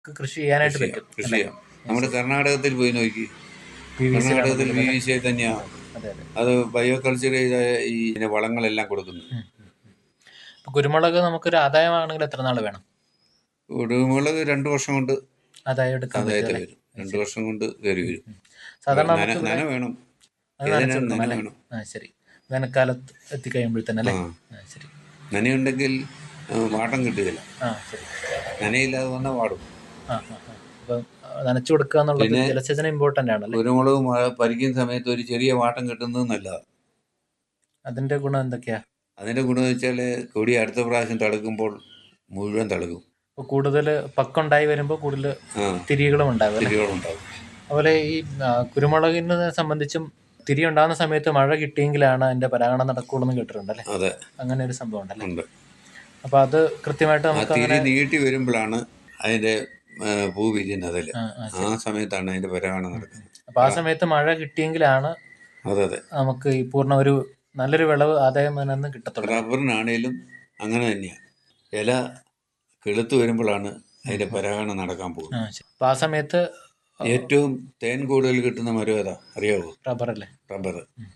കൃഷി ചെയ്യാനായിട്ട് പറ്റും കൃഷി ചെയ്യാം നമ്മുടെ കർണാടകത്തിൽ പോയി നോക്കി പി വി സി കർണാടകത്തിൽ ബി വി സി തന്നെയാണ് അതെ അതെ അത് ബയോ കൾച്ചർ ചെയ്ത ഈ ഇതിന്റെ വളങ്ങളെല്ലാം കൊടുക്കുന്നു ഉം, ഉം, ഉം. ഇപ്പൊ കുരുമുളക് നമുക്കൊരു ആദായമാണെങ്കിൽ എത്ര നാൾ വേണം കുരുമുളക് രണ്ടു വർഷം കൊണ്ട് ആദായം എടുക്കാൻ പറ്റും ആദായത്തിൽ അല്ലേ? വരും രണ്ടു വർഷം കൊണ്ട് കയറി വരും സാധാരണ നന നമുക്ക് നന വേണം അത് ഏതിനും നനച്ചു കൊടുക്കണം നന അല്ലേ വേണം ആ ശരി വേനൽക്കാലത്ത് എത്തിക്കഴിയുമ്പോഴത്തേനെ അല്ലേ ആ ആ ശരി നനയുണ്ടെങ്കിൽ ആ, വാട്ടം കിട്ടുകയില്ല ആ ശരി നനയില്ലാതെ വന്നാൽ വാടും ആ ആ ആ. അപ്പൊ നനച്ചു കൊടുക്കുക എന്നുള്ളത് പിന്നെ- ജലസേചനം ഇമ്പോർട്ടന്റ് ആണല്ലേ കുരുമുളക് മഴ പരിക്കുന്ന സമയത്ത് ഒരു ചെറിയ വാട്ടം കിട്ടുന്നത് നല്ലതാണ് അതിന്റെ ഗുണം എന്തൊക്കെയാ അതിന്റെ ഗുണം വെച്ചാൽ കൊടി അടുത്ത പ്രാവശ്യം തളുക്കുമ്പോൾ മുഴുവൻ തളുക്കും ഇപ്പൊ കൂടുതൽ പക്കുണ്ടായി വരുമ്പോൾ കൂടുതൽ ആ തിരികളും ഉണ്ടാകും അല്ലേ തിരികളുണ്ടാവും അതുപോലെ ഈ ആ, കുരുമുളകിനെ സംബന്ധിച്ചും തിരി ഉണ്ടാകുന്ന സമയത്ത് മഴ കിട്ടിയെങ്കിലാണ് അതിന്റെ പരാഗണം നടക്കുള്ളൂ എന്ന് കേട്ടിട്ടുണ്ട് അല്ലേ അതെ അങ്ങനെ ഒരു സംഭവം ഉണ്ടല്ലേ ഉണ്ട് അപ്പൊ അത് കൃത്യമായിട്ട് ആ നമുക്ക് തിരി അങ്ങനെ നീട്ടി വരുമ്പോഴാണ് അതിന്റെ ആ, പൂ വിരിയുന്നത് അതില് ആ, ആ, ആ സമയത്താണ് അതിന്റെ പരാഗണം നടക്കുന്നത് അപ്പൊ ആ സമയത്ത് മഴ കിട്ടിയെങ്കിലാണ് അതെ അതെ നമുക്ക് ഈ പൂർണ്ണ ഒരു നല്ലൊരു വിളവ് ആദായം അതിൽ നിന്ന് കിട്ടത്തുള്ളൂ റബ്ബറിനാണേലും അങ്ങനെ തന്നെയാണ് ഇല കിളുത്ത് വരുമ്പോഴാണ് അതിന്റെ പരാഗണം നടക്കാൻ പോകുന്നത് ആ, ശരി. അപ്പൊ ആ സമയത്ത് ഏറ്റവും തേൻ കൂടുതൽ കിട്ടുന്ന മരം ഏതാ അറിയാവോ റബ്ബർ അല്ലേ റബ്ബർ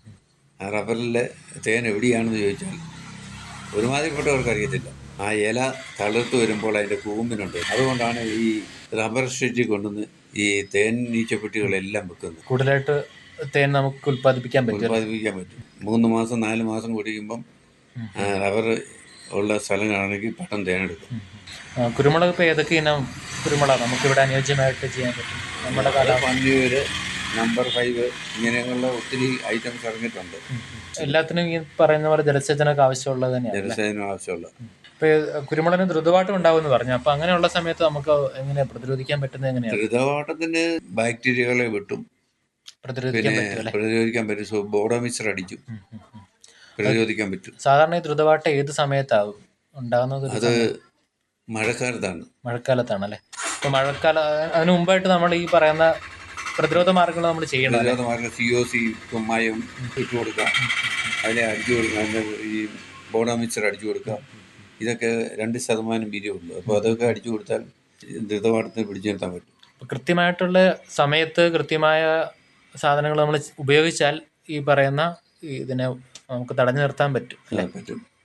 ആ റബ്ബറിലെ തേൻ എവിടെയാണെന്ന് ചോദിച്ചാൽ ഒരുമാതിരിപ്പെട്ടവർക്ക് അറിയത്തില്ല ആ ഇല തളിർത്ത് വരുമ്പോൾ അതിൻ്റെ കൂമ്പിനുണ്ട് അതുകൊണ്ടാണ് ഈ റബ്ബർ ഷീറ്റിൽ കൊണ്ടുവന്ന് ഈ തേൻ നീച്ചപ്പെട്ടികളെല്ലാം വെക്കുന്നത് കൂടുതലായിട്ട് തേൻ നമുക്ക് ഉൽപ്പാദിപ്പിക്കാൻ പറ്റും ഉൽപ്പാദിപ്പിക്കാൻ പറ്റും മൂന്ന് മാസം നാല് മാസം കുടിക്കുമ്പം ഉം. ആ, റബ്ബർ ഉള്ള സ്ഥലങ്ങളാണെങ്കിൽ പെട്ടെന്ന് തേനെടുക്കും ആ, കുരുമുളക് ഇപ്പൊ ഏതൊക്കെ ഇനം കുരുമുളക് നമുക്ക് ഇവിടെ അനുയോജ്യമായിട്ട് ചെയ്യാൻ പറ്റും നമ്മുടെ കാലാവസ്ഥ പന്നിയൂര് നമ്പർ ഫൈവ് ഇങ്ങനെയുള്ള ഒത്തിരി ഐറ്റംസ് ഇറങ്ങിയിട്ടുണ്ട് എല്ലാത്തിനും ഈ പറയുന്ന പോലെ ജലസേചനമൊക്കെ ആവശ്യമുള്ളത് തന്നെയാണ് ജലസേചനം ആവശ്യമുള്ള ഇപ്പൊ ഈ കുരുമുളകിന് ദ്രുതമായിട്ടും ഉണ്ടാവുമെന്ന് പറഞ്ഞു അപ്പൊ അങ്ങനെയുള്ള സമയത്ത് നമുക്ക് എങ്ങനെ പ്രതിരോധിക്കാൻ പറ്റുന്നത് എങ്ങനെയാണ് ദ്രുതവാട്ടത്തിന് ബാക്ടീരിയകളെ വിട്ടും പ്രതിരോധിക്കാൻ പിന്നെ പറ്റും അല്ലേ പ്രതിരോധിക്കാൻ പറ്റും സോ ബോഡോമിക്സർ അടിച്ചു ഉം, ഉം, ഉം. പ്രതിരോധിക്കാൻ പറ്റും സാധാരണ ഈ ദ്രുതവാട്ടം ഏത് സമയത്താവും ഉണ്ടാകുന്നത് ഒരു അത് സമയം- മഴക്കാലത്താണ് മഴക്കാലത്താണ് അല്ലേ ഇപ്പൊ മഴക്കാലം അതിന് മുമ്പായിട്ട് നമ്മൾ ഈ പറയുന്ന പ്രതിരോധ മാർഗങ്ങൾ നമ്മൾ ചെയ്യണം അല്ലേ? പ്രതിരോധമാർഗം സി ഒ സി കുമ്മായം ഇട്ട് കൊടുക്കുക അതിനെ അടിച്ചു കൊടുക്കുക അതിൻ്റെ ഈ ബോഡോമിക്സർ അടിച്ചു കൊടുക്കുക ഇതൊക്കെ രണ്ട് ശതമാനം വീര്യമുള്ളൂ അപ്പോൾ അതൊക്കെ അടിച്ചു കൊടുത്താൽ ദ്രുതവാട്ടത്തിന് പിടിച്ചു നിർത്താൻ പറ്റും ഇപ്പൊ കൃത്യമായിട്ടുള്ള സമയത്ത് കൃത്യമായ സാധനങ്ങൾ നമ്മൾ ഉപയോഗിച്ചാൽ ഈ പറയുന്ന ഈ ഇതിനെ നമുക്ക് തടഞ്ഞു നിർത്താൻ പറ്റും അല്ലേ പറ്റും